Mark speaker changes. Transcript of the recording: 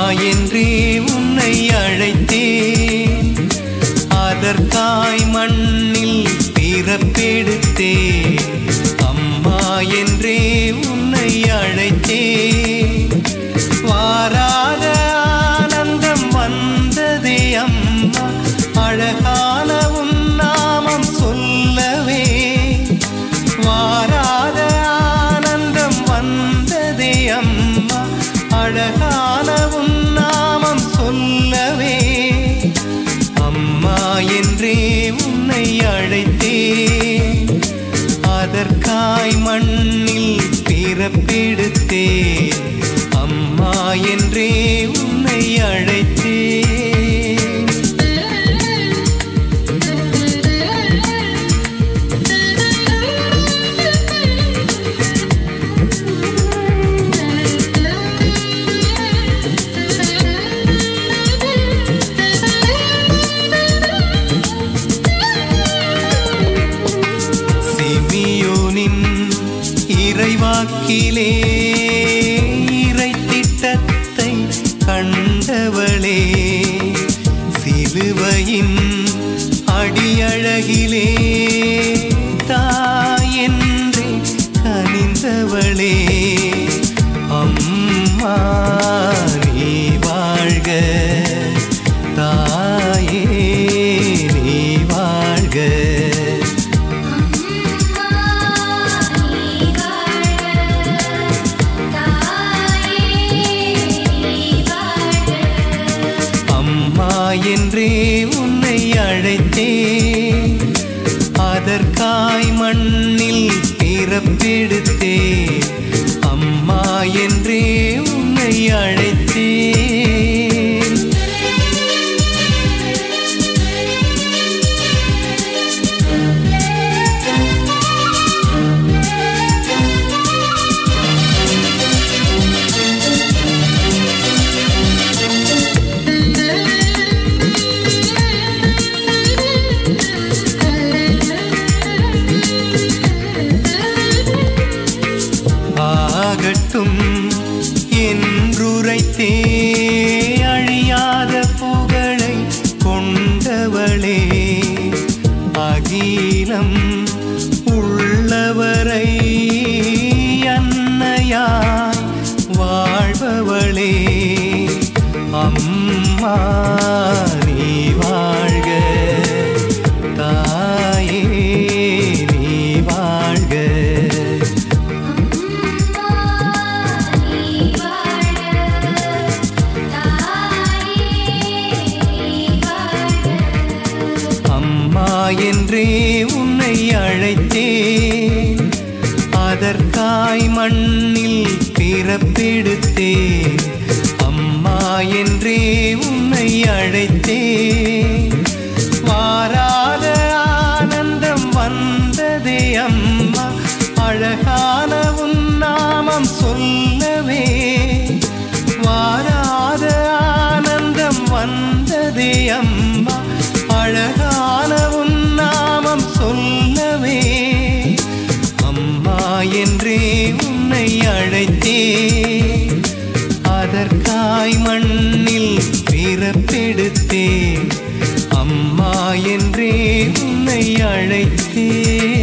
Speaker 1: என்றே உன்னை அழைத்தேன் அதற்காய் மண்ணில் பிறப்பெடுத்தேன் அம்மா என்றே உன்னை அழைத்தேன் வாராத ஆனந்தம் வந்ததே அம்மா அழகான உன் நாமம் சொல்லவே வாராத ஆனந்தம் வந்ததே அம்மா அழகான உன் நாமம் சொல்லவே அம்மா என்றே உன்னை அழைத்தேன் அதற்காய் மண்ணில் பிறப்பெடுத்தேன் அம்மா என்றே உன்னை அழைத்தேன் சிமியோனின் இறைவாக்கிலே இறை திட்டத்தை கண்டவளே சிலுவையின் அடியழகிலே தாயென்றே கனிந்தவளே அம்மா நீ வாழ்க தாயே நீ வாழ்க அம்மா என்றே உன்னை அழைத்தேன் அதற்காய் மண்ணில் பிறப்பெடுத்தேன் அம்மா என்றே உன்னை அழைத்தேன் ஆகட்டும் என்றுரைத்தே அழியாத புகழை கொண்டவளே அகிலம் உள்ளவரை அன்னையாய் வாழ்பவளே அம்மா நீ வாழ்க தாயே நீ வாழ்க அம்மா என்றே உன்னை அழைத்தேன் அதற்காய் மண்ணில் பிறப்பெடுத்தேன் அம்மா என்றே உன்னை அழைத்தேன் வாராத ஆனந்தம் வந்ததே அம்மா அழகான உன் நாமம் சொல்லவே வாராத ஆனந்தம் வந்ததே அம்மா அழகான உன் நாமம் சொல்லவே அம்மா என்றே உன்னை அழைத்தேன் அதற்காய் மண்ணில் பிறப்பெடுத்தேன் அம்மா என்றே உன்னை அழைத்தேன்